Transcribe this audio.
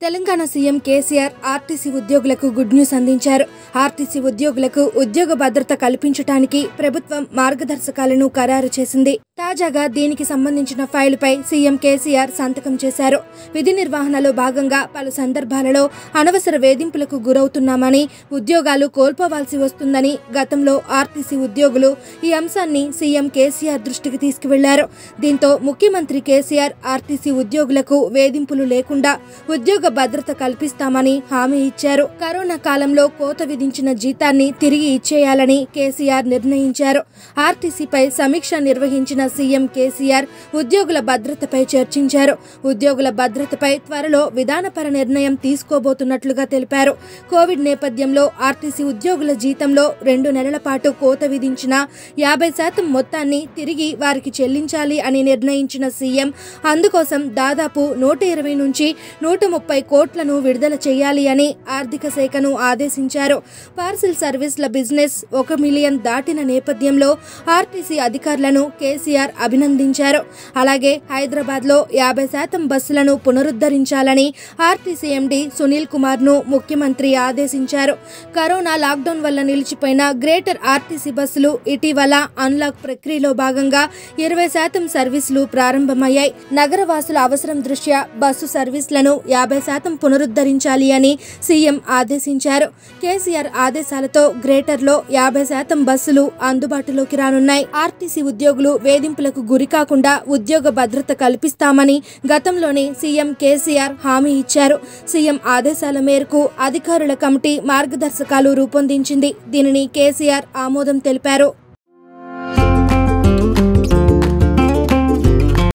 Telangana CM KCR RTC ఉద్యోగులకు good news అందించారు RTC ఉద్యోగులకు ఉద్యోగ భద్రత కల్పించడానికి ప్రభుత్వం మార్గదర్శకాలను ఖరారు చేసింది తాజాగా దీనికి సంబంధించిన ఫైలుపై సీఎం కేసీఆర్ సంతకం చేశారు విధి నిర్వహణలో భాగంగా పలు సందర్భాలలో అనవసర వేధింపులకు గురవుతున్నామని ఉద్యోగాలు కోల్పోవాల్సి వస్తుందని గతంలో ఆర్టీసీ ఉద్యోగులు ఈ అంశాన్ని సీఎం కేసీఆర్ దృష్టికి తీసుకువెళ్లారు దీంతో ముఖ్యమంత్రి కేసీఆర్ ఆర్టీసీ ఉద్యోగులకు వేధింపులు లేకుండా ఉద్యోగ భద్రత కల్పిస్తామని హామీ ఇచ్చారు కరోనా కాలంలో కోత విధించిన జీతాన్ని తిరిగి ఇచ్చేయాలని కేసీఆర్ నిర్ణయించారు ఆర్టీసీపై సమీక్ష నిర్వహించిన సీఎం కేసీఆర్ ఉద్యోగుల భద్రతపై చర్చించారు ఉద్యోగుల భద్రతపై త్వరలో విధానపర నిర్ణయం తీసుకోబోతున్నట్లుగా తెలిపారు కోవిడ్ నేపథ్యంలో ఆర్టీసీ ఉద్యోగుల జీతంలో రెండు నెలల పాటు కోత విధించిన యాభై శాతం మొత్తాన్ని తిరిగి వారికి చెల్లించాలి అని నిర్ణయించిన సీఎం అందుకోసం దాదాపు నూట ఇరవై నుంచి నూట ముప్పై కోట్లను విడుదల చేయాలి అని ఆర్థిక శాఖను ఆదేశించారు పార్సిల్ సర్వీస్ల బిజినెస్ ఒక మిలియన్ దాటిన నేపథ్యంలో ఆర్టీసీ అధికారులను కేసీఆర్ అభినందించారు అలాగే హైదరాబాద్లో యాభై శాతం బస్సులను పునరుద్ధరించాలని ఆర్టీసీ ఎండీ సునీల్ కుమార్ను ముఖ్యమంత్రి ఆదేశించారు కరోనా లాక్డౌన్ వల్ల నిలిచిపోయిన గ్రేటర్ ఆర్టీసీ బస్సులు ఇటీవల అన్లాక్ ప్రక్రియలో భాగంగా ఇరవై శాతం సర్వీసులు ప్రారంభమయ్యాయి నగరవాసుల అవసరం దృష్ట్యా బస్సు సర్వీసులను యాభై శాతం పునరుద్ధరించాలి అని సీఎం ఆదేశించారు కేసీఆర్ ఆదేశాలతో గ్రేటర్లో యాభై శాతం బస్సులు అందుబాటులోకి రానున్నాయి ఆర్టీసీ ఉద్యోగులు వేధింపులకు గురి కాకుండా ఉద్యోగ భద్రత కల్పిస్తామని గతంలోనే సీఎం కేసీఆర్ హామీ ఇచ్చారు సీఎం ఆదేశాల మేరకు అధికారుల కమిటీ మార్గదర్శకాలు రూపొందించింది దీనిని కేసీఆర్ ఆమోదం తెలిపారు